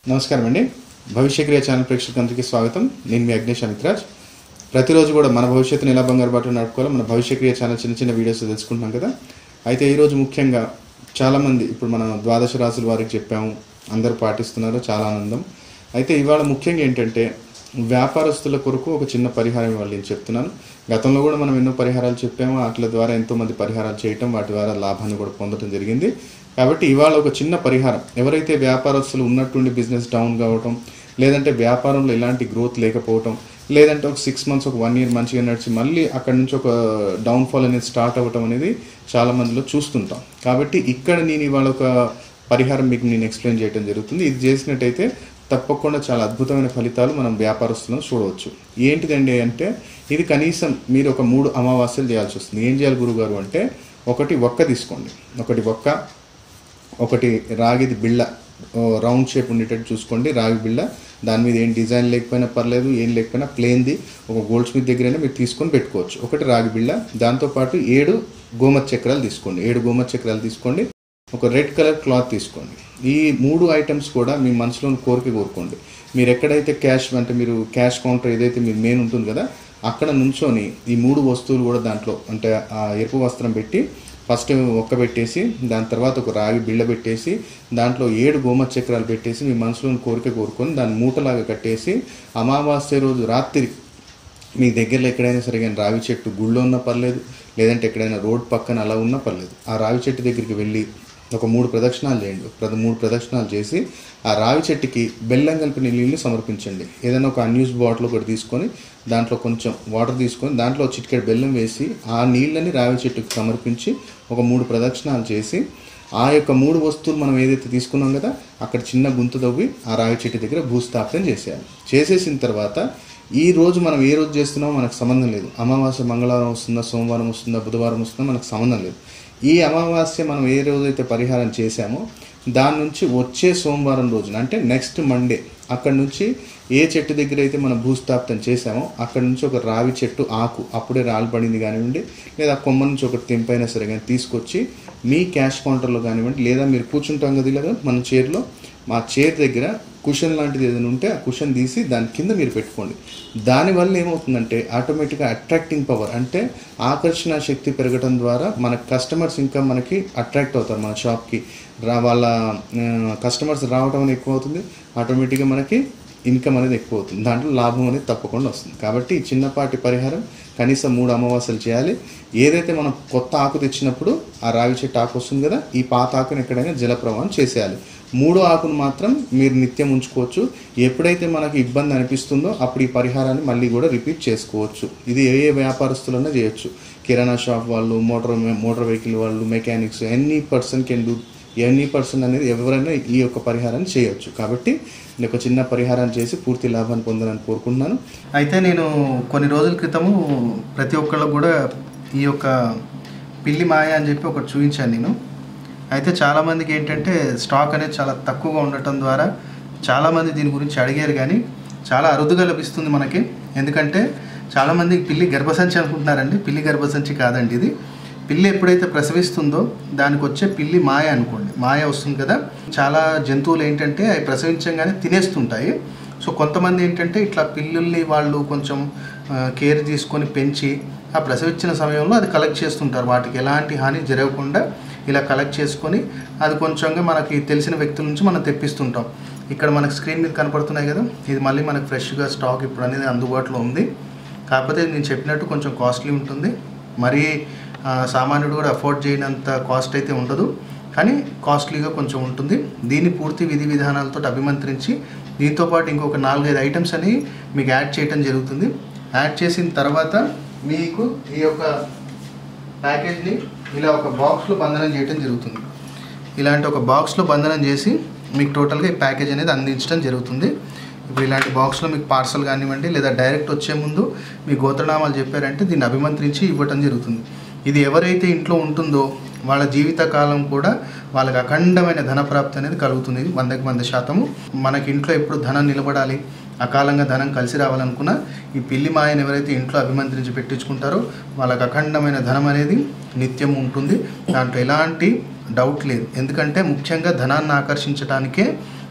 నమస్కారం అండి భవిష్యక్రియ ఛానల్ ప్రేక్షకులందరికీ స్వాగతం నేను మీ అగ్నేష్ అమిత్రాజ్ ప్రతిరోజు కూడా మన భవిష్యత్తుని ఎలా బంగారు బాటలో నడుపుకోవాలో మన భవిష్యక్రియ ఛానల్ చిన్న చిన్న వీడియోస్ తెలుసుకుంటున్నాం కదా అయితే ఈరోజు ముఖ్యంగా చాలామంది ఇప్పుడు మన ద్వాదశ రాశుల వారికి చెప్పాము అందరూ పాటిస్తున్నారు చాలా ఆనందం అయితే ఇవాళ ముఖ్యంగా ఏంటంటే వ్యాపారస్తుల కొరకు ఒక చిన్న పరిహారం ఇవాళ నేను చెప్తున్నాను గతంలో కూడా మనం ఎన్నో పరిహారాలు చెప్పాము వాటి ద్వారా ఎంతోమంది పరిహారాలు చేయటం వాటి ద్వారా లాభాన్ని కూడా పొందడం జరిగింది కాబట్టి ఇవాళ ఒక చిన్న పరిహారం ఎవరైతే వ్యాపారస్తులు ఉన్నట్టుండి బిజినెస్ డౌన్ కావటం లేదంటే వ్యాపారంలో ఎలాంటి గ్రోత్ లేకపోవటం లేదంటే ఒక సిక్స్ మంత్స్ ఒక వన్ ఇయర్ మంచిగా నడిచి మళ్ళీ అక్కడ నుంచి ఒక డౌన్ఫాల్ అనేది స్టార్ట్ అవ్వటం అనేది చాలా మందిలో చూస్తుంటాం కాబట్టి ఇక్కడ నేను ఇవాళ ఒక పరిహారం మీకు నేను ఎక్స్ప్లెయిన్ చేయడం జరుగుతుంది ఇది చేసినట్టయితే తప్పకుండా చాలా అద్భుతమైన ఫలితాలు మనం వ్యాపారస్తులను చూడవచ్చు ఏంటిదండి అంటే ఇది కనీసం మీరు ఒక మూడు అమావాస్యలు చేయాల్సి వస్తుంది ఏం చేయాలి గురుగారు అంటే ఒకటి ఒక్క తీసుకోండి ఒకటి ఒక్క ఒకటి రాగిది బిళ్ళ ఓ రౌండ్ షేప్ ఉండేటట్టు చూసుకోండి రాగి బిళ్ళ దాని మీద ఏం డిజైన్ లేకపోయినా పర్లేదు ఏం లేకపోయినా ప్లేన్ది ఒక గోల్డ్ స్మిత్ దగ్గరైనా మీరు తీసుకొని పెట్టుకోవచ్చు ఒకటి రాగి బిళ్ళ దాంతోపాటు ఏడు గోమత్ చక్రాలు తీసుకోండి ఏడు గోమత్ చక్రాలు తీసుకోండి ఒక రెడ్ కలర్ క్లాత్ తీసుకోండి ఈ మూడు ఐటమ్స్ కూడా మీ మనసులోని కోరిక కోరుకోండి మీరు ఎక్కడైతే క్యాష్ అంటే మీరు క్యాష్ కౌంటర్ ఏదైతే మీ మెయిన్ ఉంటుంది కదా అక్కడ నుంచొని ఈ మూడు వస్తువులు కూడా దాంట్లో అంటే ఆ ఎరుపు వస్త్రం పెట్టి ఫస్ట్ ఒక్క పెట్టేసి దాని తర్వాత ఒక రాగి బిళ్ళ పెట్టేసి దాంట్లో ఏడు గోమ చక్రాలు పెట్టేసి మీ మనసులోని కోరిక కోరుకొని దాన్ని మూటలాగా కట్టేసి అమావాస్య రోజు రాత్రి మీ దగ్గరలో ఎక్కడైనా సరే కానీ రావి చెట్టు గుళ్ళో ఉన్నా పర్లేదు లేదంటే ఎక్కడైనా రోడ్ పక్కన అలా ఉన్నా పర్లేదు ఆ రావి చెట్టు దగ్గరికి వెళ్ళి ఒక మూడు ప్రదక్షిణాలు చేయండి ఒక మూడు ప్రదక్షిణాలు చేసి ఆ రావి చెట్టుకి బెల్లం కలిపిన నీళ్ళు సమర్పించండి ఏదైనా ఒక అన్యూస్ బాటిల్ ఒకటి తీసుకొని దాంట్లో కొంచెం వాటర్ తీసుకొని దాంట్లో చిటికెడు బెల్లం వేసి ఆ నీళ్ళని రావి చెట్టుకి సమర్పించి ఒక మూడు ప్రదక్షిణాలు చేసి ఆ యొక్క మూడు వస్తువులు మనం ఏదైతే తీసుకున్నాం కదా అక్కడ చిన్న గుంత తవ్వి ఆ రావి చెట్టు దగ్గర భూస్థాపన చేసేయాలి చేసేసిన తర్వాత ఈ రోజు మనం ఏ రోజు చేస్తున్నామో మనకు సంబంధం లేదు అమావాస్య మంగళవారం వస్తుందా సోమవారం వస్తుందా బుధవారం వస్తుందా మనకు సంబంధం లేదు ఈ అమావాస్య మనం ఏ రోజైతే పరిహారం చేశామో దాని నుంచి వచ్చే సోమవారం రోజున అంటే నెక్స్ట్ మండే అక్కడ నుంచి ఏ చెట్టు దగ్గర అయితే మనం భూస్థాపితం చేశామో అక్కడ నుంచి ఒక రావి చెట్టు ఆకు అప్పుడే రాలిపడింది కానివ్వండి లేదా కొమ్మ నుంచి ఒక తెంపైనా సరే కానీ తీసుకొచ్చి మీ క్యాష్ కౌంటర్లో కానివ్వండి లేదా మీరు కూర్చుంటాం కదా ఇలాగా మన చైర్లో మా చైర్ దగ్గర కుషన్ లాంటిది ఏదైనా ఉంటే ఆ కుషన్ తీసి దాని కింద మీరు పెట్టుకోండి దానివల్ల ఏమవుతుందంటే ఆటోమేటిక్గా అట్రాక్టింగ్ పవర్ అంటే ఆకర్షణ శక్తి పెరగడం ద్వారా మన కస్టమర్స్ ఇంకా మనకి అట్రాక్ట్ అవుతారు మన షాప్కి రా వాళ్ళ కస్టమర్స్ రావడం అనేది ఎక్కువ అవుతుంది ఆటోమేటిక్గా మనకి ఇన్కమ్ అనేది ఎక్కువ అవుతుంది దాంట్లో లాభం అనేది తప్పకుండా వస్తుంది కాబట్టి ఈ చిన్నపాటి పరిహారం కనీసం మూడు అమావాస్యలు చేయాలి ఏదైతే మనం కొత్త ఆకు తెచ్చినప్పుడు ఆ రావి చెట్టు ఆకు వస్తుంది కదా ఈ పాత ఆకును ఎక్కడైనా జలప్రవాహం చేసేయాలి మూడో ఆకును మాత్రం మీరు నిత్యం ఉంచుకోవచ్చు ఎప్పుడైతే మనకి ఇబ్బంది అనిపిస్తుందో అప్పుడు ఈ పరిహారాన్ని మళ్ళీ కూడా రిపీట్ చేసుకోవచ్చు ఇది ఏ ఏ వ్యాపారస్తులన్నా చేయొచ్చు కిరాణా షాప్ వాళ్ళు మోటార్ మోటార్ వెహికల్ వాళ్ళు mechanics any person can do any person అనేది ఎవరైనా ఈ యొక్క పరిహారాన్ని చేయొచ్చు కాబట్టి నేను ఒక చిన్న పరిహారం చేసి పూర్తి లాభాన్ని పొందాలని కోరుకుంటున్నాను అయితే నేను కొన్ని రోజుల క్రితము ప్రతి ఒక్కళ్ళకు కూడా ఈ యొక్క పిల్లి మాయ అని చెప్పి ఒకటి చూపించాను నేను అయితే చాలామందికి ఏంటంటే స్టాక్ అనేది చాలా తక్కువగా ఉండటం ద్వారా చాలామంది దీని గురించి అడిగారు కానీ చాలా అరుదుగా లభిస్తుంది మనకి ఎందుకంటే చాలామంది పిల్లి గర్భసంచి అనుకుంటున్నారండి పిల్లి గర్భసంచి కాదండి ఇది పిల్లి ఎప్పుడైతే ప్రసవిస్తుందో దానికి వచ్చే పిల్లి మాయ అనుకోండి మాయ వస్తుంది కదా చాలా జంతువులు ఏంటంటే అవి ప్రసవించగానే తినేస్తుంటాయి సో కొంతమంది ఏంటంటే ఇట్లా పిల్లుల్ని వాళ్ళు కొంచెం ఆ, కేర్ తీసుకొని పెంచి ఆ ప్రసవించిన సమయంలో అది కలెక్ట్ చేస్తుంటారు వాటికి ఎలాంటి హాని జరగకుండా ఇలా కలెక్ట్ చేసుకొని అది కొంచెంగా మనకి తెలిసిన వ్యక్తుల నుంచి మనం తెప్పిస్తుంటాం ఇక్కడ మనకి స్క్రీన్ మీద కనపడుతున్నాయి కదా ఇది మళ్ళీ మనకి ఫ్రెష్గా స్టాక్ ఇప్పుడు అనేది అందుబాటులో ఉంది కాకపోతే నేను చెప్పినట్టు కొంచెం కాస్ట్లీ ఉంటుంది మరీ ఆ, సామాన్యుడు కూడా అఫోర్డ్ చేయనంత కాస్ట్ అయితే ఉండదు కానీ కాస్ట్లీగా కొంచెం ఉంటుంది దీన్ని పూర్తి విధి విధానాలతో అభిమంత్రించి దీంతో పాటు ఇంకొక నాలుగైదు ఐటమ్స్ అని మీకు యాడ్ చేయడం జరుగుతుంది యాడ్ చేసిన తర్వాత మీకు ఈ యొక్క ప్యాకేజ్ని ఇలా ఒక బాక్స్లో బంధనం చేయడం జరుగుతుంది ఇలాంటి ఒక బాక్స్లో బంధనం చేసి మీకు టోటల్గా ఈ ప్యాకేజ్ అనేది అందించడం జరుగుతుంది ఇప్పుడు ఇలాంటి బాక్స్లో మీకు పార్సల్ కానివ్వండి లేదా డైరెక్ట్ వచ్చే ముందు మీ గోత్రనామాలు చెప్పారంటే దీన్ని అభిమంత్రించి ఇవ్వటం జరుగుతుంది ఇది ఎవరైతే ఇంట్లో ఉంటుందో వాళ్ళ జీవితకాలం కూడా వాళ్ళకి అఖండమైన ధనప్రాప్తి అనేది కలుగుతుంది వందకి వంద శాతము మనకి ఇంట్లో ఎప్పుడు ధనం నిలబడాలి అకాలంగా ధనం కలిసి రావాలనుకున్నా ఈ పిల్లి మాయను ఎవరైతే ఇంట్లో అభిమంత్రించి పెట్టించుకుంటారో వాళ్ళకి అఖండమైన ధనం అనేది నిత్యం ఉంటుంది దాంట్లో ఎలాంటి డౌట్ లేదు ఎందుకంటే ముఖ్యంగా ధనాన్ని ఆకర్షించడానికే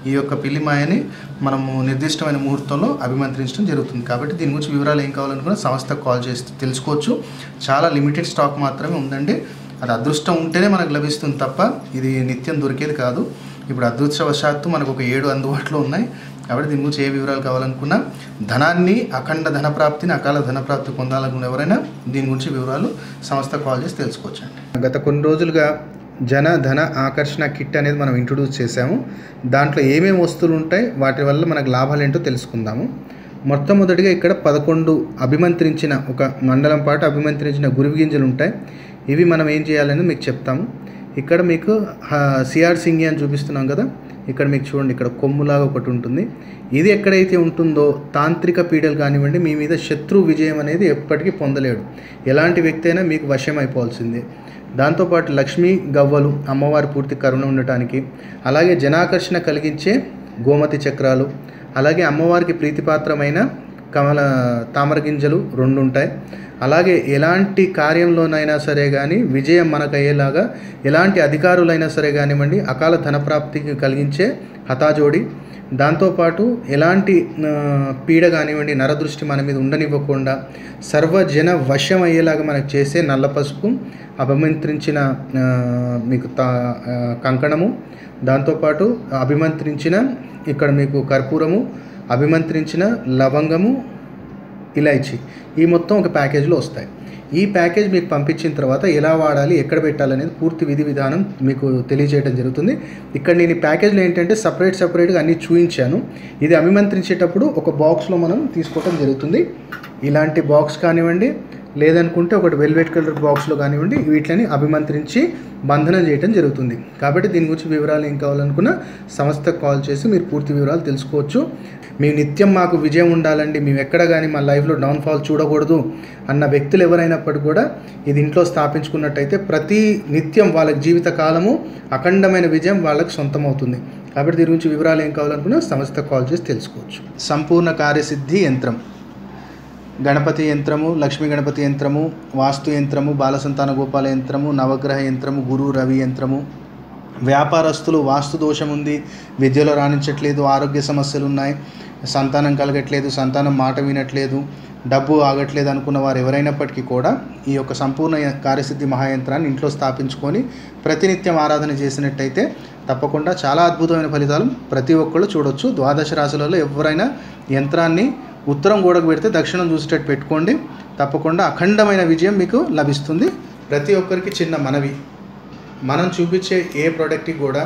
ఈ యొక్క పిల్లి మాయని మనము నిర్దిష్టమైన ముహూర్తంలో అభిమంత్రించడం జరుగుతుంది కాబట్టి దీని గురించి వివరాలు ఏం కావాలనుకున్నా సంస్థకు కాల్ చేసి తెలుసుకోవచ్చు చాలా లిమిటెడ్ స్టాక్ మాత్రమే ఉందండి అది అదృష్టం ఉంటేనే మనకు లభిస్తుంది తప్ప ఇది నిత్యం దొరికేది కాదు ఇప్పుడు అదృష్టవశాత్తు మనకు ఒక ఏడు అందుబాటులో ఉన్నాయి కాబట్టి దీని గురించి ఏ వివరాలు కావాలనుకున్నా ధనాన్ని అఖండ ధన ప్రాప్తిని అకాల ధన ప్రాప్తి పొందాలనుకున్న ఎవరైనా దీని గురించి వివరాలు సంస్థ కాల్ చేసి తెలుసుకోవచ్చండి గత కొన్ని రోజులుగా జన ధన ఆకర్షణ కిట్ అనేది మనం ఇంట్రొడ్యూస్ చేశాము దాంట్లో ఏమేమి వస్తువులు ఉంటాయి వాటి వల్ల మనకు లాభాలు ఏంటో తెలుసుకుందాము మొట్టమొదటిగా ఇక్కడ పదకొండు అభిమంత్రించిన ఒక మండలం పాటు అభిమంత్రించిన గురువి గింజలు ఉంటాయి ఇవి మనం ఏం చేయాలని మీకు చెప్తాము ఇక్కడ మీకు సిఆర్ సింగి అని చూపిస్తున్నాం కదా ఇక్కడ మీకు చూడండి ఇక్కడ కొమ్ములాగా ఒకటి ఉంటుంది ఇది ఎక్కడైతే ఉంటుందో తాంత్రిక పీడలు కానివ్వండి మీ మీద శత్రు విజయం అనేది ఎప్పటికీ పొందలేడు ఎలాంటి వ్యక్తి అయినా మీకు వశం అయిపోవాల్సిందే దాంతోపాటు లక్ష్మీ గవ్వలు అమ్మవారి పూర్తి కరుణ ఉండటానికి అలాగే జనాకర్షణ కలిగించే గోమతి చక్రాలు అలాగే అమ్మవారికి ప్రీతిపాత్రమైన కమల తామర గింజలు రెండు ఉంటాయి అలాగే ఎలాంటి కార్యంలోనైనా సరే కానీ విజయం మనకు అయ్యేలాగా ఎలాంటి అధికారులైనా సరే కానివ్వండి అకాల ధనప్రాప్తికి కలిగించే హతాజోడి దాంతోపాటు ఎలాంటి ఆ, పీడ కానివ్వండి నరదృష్టి మన మీద ఉండనివ్వకుండా సర్వజన వశం అయ్యేలాగా మనకు చేసే నల్ల పసుపు అభిమంత్రించిన ఆ, మీకు తా ఆ, కంకణము దాంతోపాటు అభిమంత్రించిన ఇక్కడ మీకు కర్పూరము అభిమంత్రించిన లవంగము ఇలాచి ఈ మొత్తం ఒక ప్యాకేజ్లో వస్తాయి ఈ ప్యాకేజ్ మీకు పంపించిన తర్వాత ఎలా వాడాలి ఎక్కడ పెట్టాలనేది పూర్తి విధి విధానం మీకు తెలియజేయడం జరుగుతుంది ఇక్కడ నేను ఈ ప్యాకేజ్లో ఏంటంటే సపరేట్ సపరేట్గా అన్నీ చూపించాను ఇది అభిమంత్రించేటప్పుడు ఒక బాక్స్లో మనం తీసుకోవడం జరుగుతుంది ఇలాంటి బాక్స్ కానివ్వండి లేదనుకుంటే ఒకటి వెల్వెట్ కలర్ బాక్స్లో కానివ్వండి వీటిని అభిమంత్రించి బంధనం చేయడం జరుగుతుంది కాబట్టి దీని గురించి వివరాలు ఏం కావాలనుకున్నా సంస్థకు కాల్ చేసి మీరు పూర్తి వివరాలు తెలుసుకోవచ్చు మీ నిత్యం మాకు విజయం ఉండాలండి మేము ఎక్కడ కానీ మా లైఫ్లో డౌన్ఫాల్ చూడకూడదు అన్న వ్యక్తులు ఎవరైనప్పటికీ కూడా ఇది ఇంట్లో స్థాపించుకున్నట్టయితే ప్రతి నిత్యం వాళ్ళ జీవిత కాలము అఖండమైన విజయం వాళ్ళకి సొంతం అవుతుంది కాబట్టి దీని గురించి వివరాలు ఏం కావాలనుకున్నా సంస్థకు కాల్ చేసి తెలుసుకోవచ్చు సంపూర్ణ కార్యసిద్ధి యంత్రం గణపతి యంత్రము లక్ష్మీ గణపతి యంత్రము వాస్తు యంత్రము బాలసంతాన గోపాల యంత్రము నవగ్రహ యంత్రము గురు రవి యంత్రము వ్యాపారస్తులు వాస్తు దోషం ఉంది విద్యలో రాణించట్లేదు ఆరోగ్య సమస్యలు ఉన్నాయి సంతానం కలగట్లేదు సంతానం మాట వినట్లేదు డబ్బు ఆగట్లేదు అనుకున్న వారు ఎవరైనప్పటికీ కూడా ఈ యొక్క సంపూర్ణ య- కార్యసిద్ధి మహాయంత్రాన్ని ఇంట్లో స్థాపించుకొని ప్రతినిత్యం ఆరాధన చేసినట్టయితే తప్పకుండా చాలా అద్భుతమైన ఫలితాలు ప్రతి ఒక్కళ్ళు చూడొచ్చు ద్వాదశ రాశులలో ఎవరైనా యంత్రాన్ని ఉత్తరం గోడకు పెడితే దక్షిణం చూసేటట్టు పెట్టుకోండి తప్పకుండా అఖండమైన విజయం మీకు లభిస్తుంది ప్రతి ఒక్కరికి చిన్న మనవి మనం చూపించే ఏ ప్రోడక్ట్కి కూడా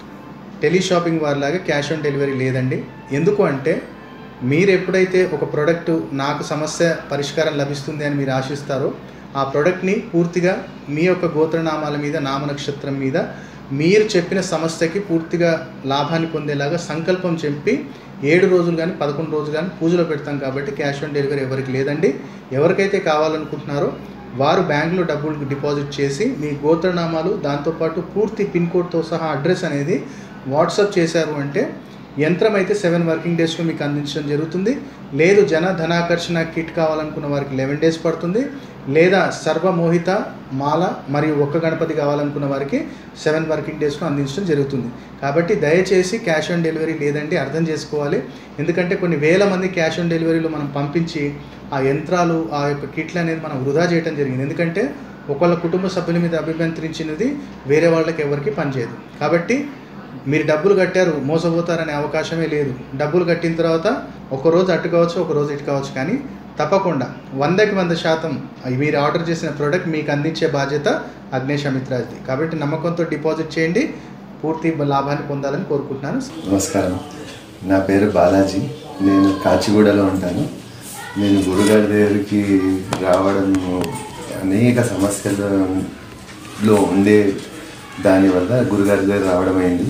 టెలి షాపింగ్ వారిలాగా క్యాష్ ఆన్ డెలివరీ లేదండి ఎందుకు అంటే మీరు ఎప్పుడైతే ఒక ప్రోడక్ట్ నాకు సమస్య పరిష్కారం లభిస్తుంది అని మీరు ఆశిస్తారో ఆ ప్రోడక్ట్ని పూర్తిగా మీ యొక్క గోత్రనామాల మీద నామ నక్షత్రం మీద మీరు చెప్పిన సమస్యకి పూర్తిగా లాభాన్ని పొందేలాగా సంకల్పం చెప్పి ఏడు రోజులు కానీ పదకొండు రోజులు కానీ పూజలో పెడతాం కాబట్టి క్యాష్ ఆన్ డెలివరీ ఎవరికి లేదండి ఎవరికైతే కావాలనుకుంటున్నారో వారు బ్యాంకులో డబ్బులు డిపాజిట్ చేసి మీ గోత్రనామాలు దాంతోపాటు పూర్తి పిన్ కోడ్తో సహా అడ్రస్ అనేది వాట్సాప్ చేశారు అంటే యంత్రం అయితే సెవెన్ వర్కింగ్ డేస్లో మీకు అందించడం జరుగుతుంది లేదు జన ధనాకర్షణ కిట్ కావాలనుకున్న వారికి లెవెన్ డేస్ పడుతుంది లేదా సర్వమోహిత మాల మరియు ఒక్క గణపతి కావాలనుకున్న వారికి సెవెన్ వర్కింగ్ డేస్లో అందించడం జరుగుతుంది కాబట్టి దయచేసి క్యాష్ ఆన్ డెలివరీ లేదంటే అర్థం చేసుకోవాలి ఎందుకంటే కొన్ని వేల మంది క్యాష్ ఆన్ డెలివరీలో మనం పంపించి ఆ యంత్రాలు ఆ యొక్క కిట్లు అనేది మనం వృధా చేయడం జరిగింది ఎందుకంటే ఒకళ్ళ కుటుంబ సభ్యుల మీద అభిమంత్రించినది వేరే వాళ్ళకి ఎవరికి పనిచేయదు కాబట్టి మీరు డబ్బులు కట్టారు మోసపోతారనే అవకాశమే లేదు డబ్బులు కట్టిన తర్వాత ఒక రోజు అటు కావచ్చు ఒక రోజు ఇటు కావచ్చు కానీ తప్పకుండా వందకి వంద శాతం మీరు ఆర్డర్ చేసిన ప్రోడక్ట్ మీకు అందించే బాధ్యత అగ్నేష్ అమిత్రాజ్ది కాబట్టి నమ్మకంతో డిపాజిట్ చేయండి పూర్తి లాభాన్ని పొందాలని కోరుకుంటున్నాను నమస్కారం నా పేరు బాలాజీ నేను కాచిగూడలో ఉంటాను నేను గురుగారి దగ్గరికి రావడం అనేక సమస్యలలో ఉండే దానివల్ల గురుగారి దగ్గర రావడం అయింది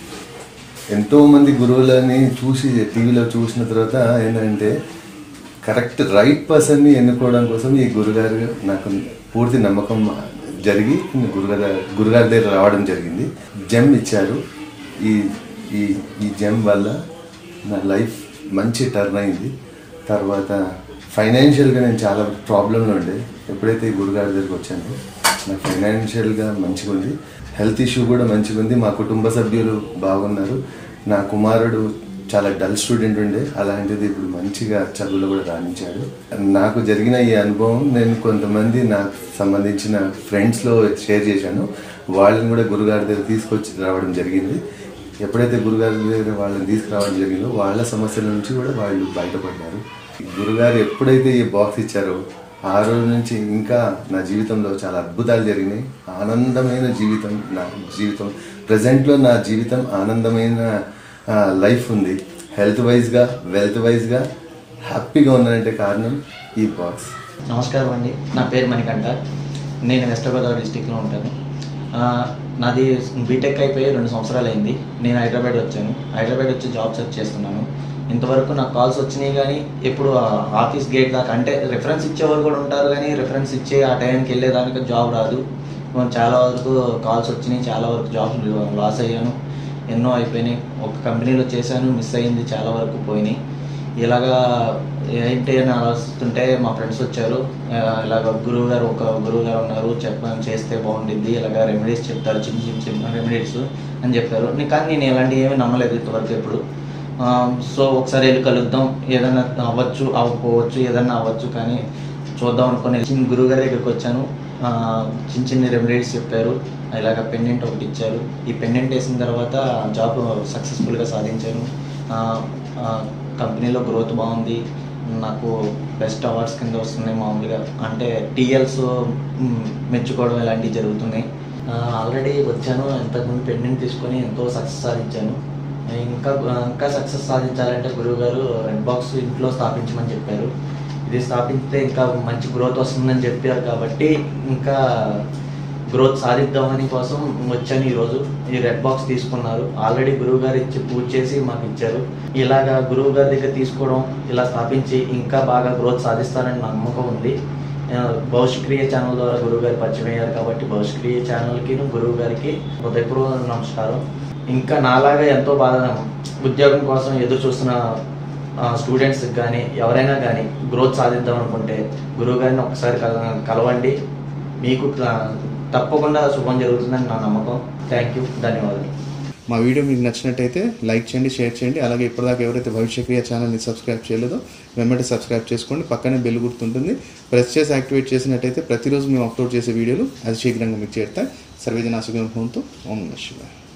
ఎంతోమంది గురువులని చూసి టీవీలో చూసిన తర్వాత ఏంటంటే కరెక్ట్ రైట్ పర్సన్ని ఎన్నుకోవడం కోసం ఈ గురుగారు నాకు పూర్తి నమ్మకం జరిగి గురుగారు గురుగారి దగ్గర రావడం జరిగింది జెమ్ ఇచ్చారు ఈ ఈ ఈ జెమ్ వల్ల నా లైఫ్ మంచి టర్న్ అయింది తర్వాత ఫైనాన్షియల్గా నేను చాలా ప్రాబ్లంలో ఉండే ఎప్పుడైతే ఈ గురుగారి దగ్గరికి వచ్చానో నాకు ఫైనాన్షియల్గా మంచిగా ఉంది హెల్త్ ఇష్యూ కూడా మంచిగా ఉంది మా కుటుంబ సభ్యులు బాగున్నారు నా కుమారుడు చాలా డల్ స్టూడెంట్ ఉండే అలాంటిది ఇప్పుడు మంచిగా చదువులో కూడా రాణించాడు నాకు జరిగిన ఈ అనుభవం నేను కొంతమంది నాకు సంబంధించిన ఫ్రెండ్స్లో షేర్ చేశాను వాళ్ళని కూడా గురుగారి దగ్గర తీసుకొచ్చి రావడం జరిగింది ఎప్పుడైతే గురుగారి దగ్గర వాళ్ళని తీసుకురావడం జరిగిందో వాళ్ళ సమస్యల నుంచి కూడా వాళ్ళు బయటపడ్డారు గురుగారు ఎప్పుడైతే ఈ బాక్స్ ఇచ్చారో ఆ రోజు నుంచి ఇంకా నా జీవితంలో చాలా అద్భుతాలు జరిగినాయి ఆనందమైన జీవితం నా జీవితం ప్రజెంట్లో నా జీవితం ఆనందమైన లైఫ్ ఉంది హెల్త్ వైజ్గా వెల్త్ వైజ్గా హ్యాపీగా ఉన్నానంటే కారణం ఈ బాక్స్ నమస్కారం అండి నా పేరు మణికంఠ నేను వెస్ట్ గోదావరి డిస్టిక్లో ఉంటాను ఆ, నాది బీటెక్ అయిపోయి రెండు సంవత్సరాలు అయింది నేను హైదరాబాద్ వచ్చాను హైదరాబాద్ వచ్చి జాబ్ సెర్చ్ చేస్తున్నాను ఇంతవరకు నాకు కాల్స్ వచ్చినాయి కానీ ఎప్పుడు ఆ ఆఫీస్ గేట్ దాకా అంటే రిఫరెన్స్ ఇచ్చేవారు కూడా ఉంటారు కానీ రిఫరెన్స్ ఇచ్చే ఆ టైంకి వెళ్ళేదానికి జాబ్ రాదు చాలా వరకు కాల్స్ వచ్చినాయి చాలా వరకు జాబ్స్ లాస్ అయ్యాను ఎన్నో అయిపోయినాయి ఒక కంపెనీలో చేశాను మిస్ అయింది చాలా వరకు పోయినాయి ఇలాగా ఏంటి అని ఆలోచిస్తుంటే మా ఫ్రెండ్స్ వచ్చారు ఆ, ఇలాగ గురువు గారు ఒక గురువు గారు ఉన్నారు చెప్పాను చేస్తే బాగుండిద్ది ఇలాగ రెమెడీస్ చెప్తారు చిన్న చిన్న చిన్న రెమెడీస్ అని చెప్పారు నీ- కానీ నేను ఇలాంటివి ఏమీ నమ్మలేదు ఇంతవరకు ఎప్పుడు ఆ, సో ఒకసారి వెళ్ళి కలుద్దాం ఏదైనా అవ్వచ్చు అవ్వకపోవచ్చు ఏదైనా అవ్వచ్చు కానీ చూద్దాం అనుకుని చిన్న గురువు గారి దగ్గరికి వచ్చాను ఆ, చిన్న చిన్న రెమెడీస్ చెప్పారు ఇలాగ పెండెంట్ ఒకటి ఇచ్చారు ఈ పెండెంట్ వేసిన తర్వాత జాబ్ సక్సెస్ఫుల్గా సాధించాను ఆ, ఆ, కంపెనీలో గ్రోత్ బాగుంది నాకు బెస్ట్ అవార్డ్స్ కింద వస్తున్నాయి మామూలుగా అంటే టీఎల్స్ మెచ్చుకోవడం ఇలాంటివి జరుగుతున్నాయి ఆల్రెడీ వచ్చాను ఇంతకుముందు పెండెంట్ తీసుకొని ఎంతో సక్సెస్ సాధించాను ఇంకా ఇంకా సక్సెస్ సాధించాలంటే గురువు గారు రెడ్ బాక్స్ ఇంట్లో స్థాపించమని చెప్పారు ఇది స్థాపిస్తే ఇంకా మంచి గ్రోత్ వస్తుందని చెప్పారు కాబట్టి ఇంకా గ్రోత్ సాధిద్దామని కోసం వచ్చాను ఈరోజు ఈ రెడ్ బాక్స్ తీసుకున్నారు ఆల్రెడీ గురువు గారు ఇచ్చి పూజ చేసి మాకు ఇచ్చారు ఇలాగా గురువు గారి దగ్గర తీసుకోవడం ఇలా స్థాపించి ఇంకా బాగా గ్రోత్ సాధిస్తారని నా నమ్మకం ఉంది ఆ, భవిష్క్రియ ఛానల్ ద్వారా గురువు గారు పరిచయం అయ్యారు కాబట్టి భవిష్క్రియ ఛానల్కి గురువు గారికి హృదయపూర్వక నమస్కారం ఇంకా నాలాగా ఎంతో బాధ ఉద్యోగం కోసం ఎదురు చూస్తున్న స్టూడెంట్స్ కానీ ఎవరైనా కానీ గ్రోత్ సాధిద్దాం అనుకుంటే గురువు గారిని ఒకసారి కల- కలవండి మీకు త- తప్పకుండా శుభం జరుగుతుందని నా నమ్మకం థ్యాంక్ యూ ధన్యవాదాలు మా వీడియో మీకు నచ్చినట్టయితే లైక్ చేయండి షేర్ చేయండి అలాగే ఇప్పటిదాకా ఎవరైతే భవిష్యక్రియ ఛానల్ని సబ్స్క్రైబ్ చేయలేదో వెంబడి సబ్స్క్రైబ్ చేసుకోండి పక్కనే బెల్ గుర్తుంటుంది ప్రెస్ చేసి యాక్టివేట్ చేసినట్టయితే ప్రతిరోజు మేము అప్లోడ్ చేసే వీడియోలు అది శీఘ్రంగా మీకు చేరుతాయి సర్వేజన సుఖం ఓం నమః శివాయ